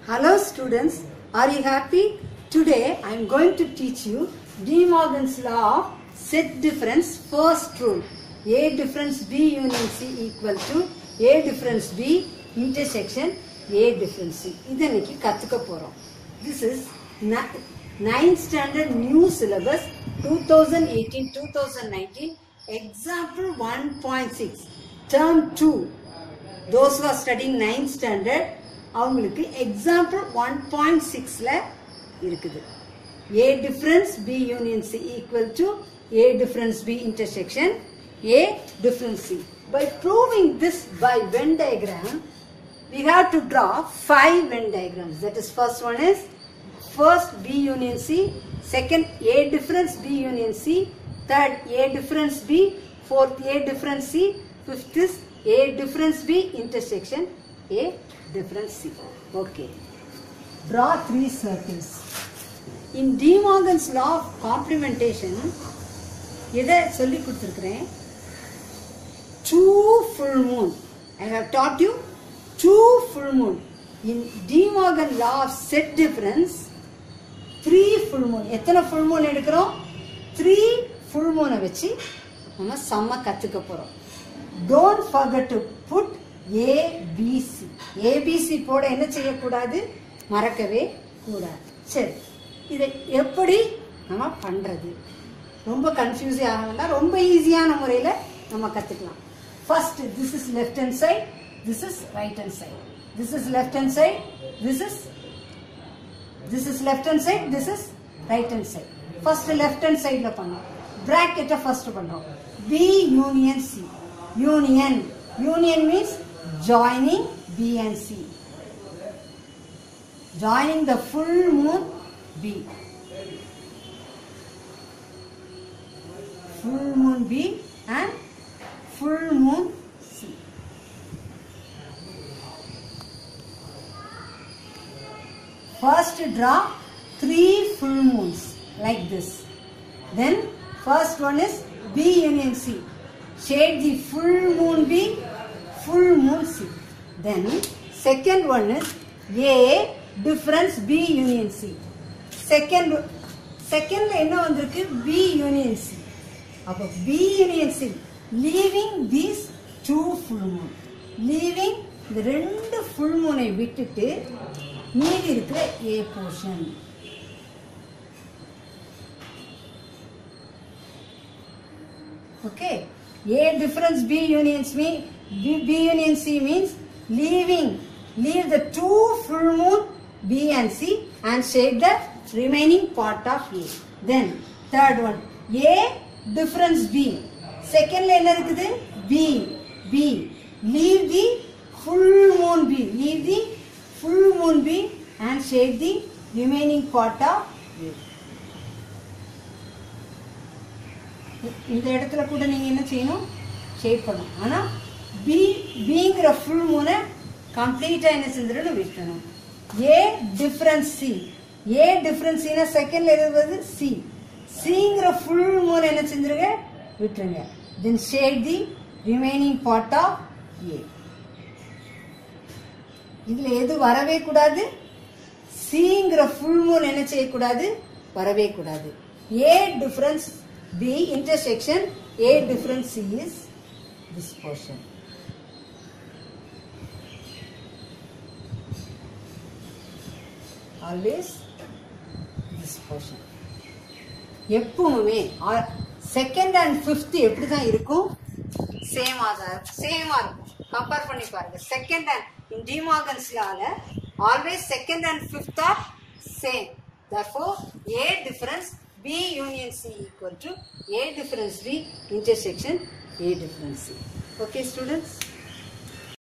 Hello students, are you happy? Today I am going to teach you De Morgan's law of set difference first rule. A difference B union C equal to A difference B intersection A difference C. இது இன்னைக்கு கத்துக்க போறோம். This is ni- ninth standard new syllabus 2018-2019 example 1.6 term 2 those who are studying 9th standard அவங்களுக்கு example one point சிக்ஸில் இருக்குது A difference B union C equal to A difference B intersection A difference C by proving this by Venn diagram we have to draw five Venn diagrams. That is first one is first B union C, second A difference B union C, third A difference B, fourth A difference C, fifth is A difference B intersection A difference C. Okay. Draw three circles. In De Morgan's law of complementation, எதை சொல்லி கொடுத்துருக்குறேன் two full moon. I have taught you two full moon. In De Morgan law of set difference, three full moon. எத்தனை full moon எடுக்கிறோம் three full moon வச்சு நம்ம செம்ம கற்றுக்க போகிறோம் don't forget to put ABC ABC போட என்ன செய்யக்கூடாது மறக்கவே கூடாது சரி இதை எப்படி நம்ம பண்ணுறது ரொம்ப கன்ஃபியூஸே ஆக வேண்டாம் ரொம்ப ஈஸியான முறையில் நம்ம கற்றுக்கலாம் first this is left hand side this is right hand side this is left hand side this is this is left hand side this is right hand side first left hand சைடில் பண்ணோம் ப்ராக்கெட்டை first பண்ணுறோம் B union C union union means joining B and C joining the full moon B full moon B and full moon C. First draw three full moons like this. Then first one is B union C. Shade the full moon B, full moon C. Then second one is A difference B union C. Second செகண்ட்ல என்ன வந்திருக்கு B union C அப்போ B union C leaving these two full moon leaving இந்த ரெண்டு full மூனை விட்டுட்டு மீதி இருக்கிற A portion okay a difference b unions mean b, b union c means leaving leave the two full moon b and c and shade the remaining part of a then third one a difference b second ல என்ன இருக்குது b b leave the full moon b leave the full moon b and shade the remaining part of a இந்த இடத்துல கூட நீங்கள் என்ன செய்யணும் shape பண்ணணும் ஆனால் பி பிங்கிற ஃபுல் மூனை கம்ப்ளீட்டாக என்ன செஞ்சிடணும் விட்டணும் A difference C A difference சினா செகண்ட்ல எழுதுவது சி சிங்கிற ஃபுல் மூனை என்ன செஞ்சிருங்க விட்டுருங்க then shade the remaining part of A இதில் எது வரவே கூடாது சிங்கிற ஃபுல் மூன் என்ன செய்யக்கூடாது வரவே கூடாது A difference B intersection A difference C is this portion always this portion எப்பவுமே செகண்ட் அண்ட் ஃபிஃப்த் எப்படி தான் இருக்கும் சேமா தான் சேமா இருக்கும் கம்பேர் பண்ணி பாருங்க செகண்ட் அண்ட் இன் டிமாகன்ஸ்லால always second and fifth are same therefore a difference b union c equal to a difference b intersection a difference c okay students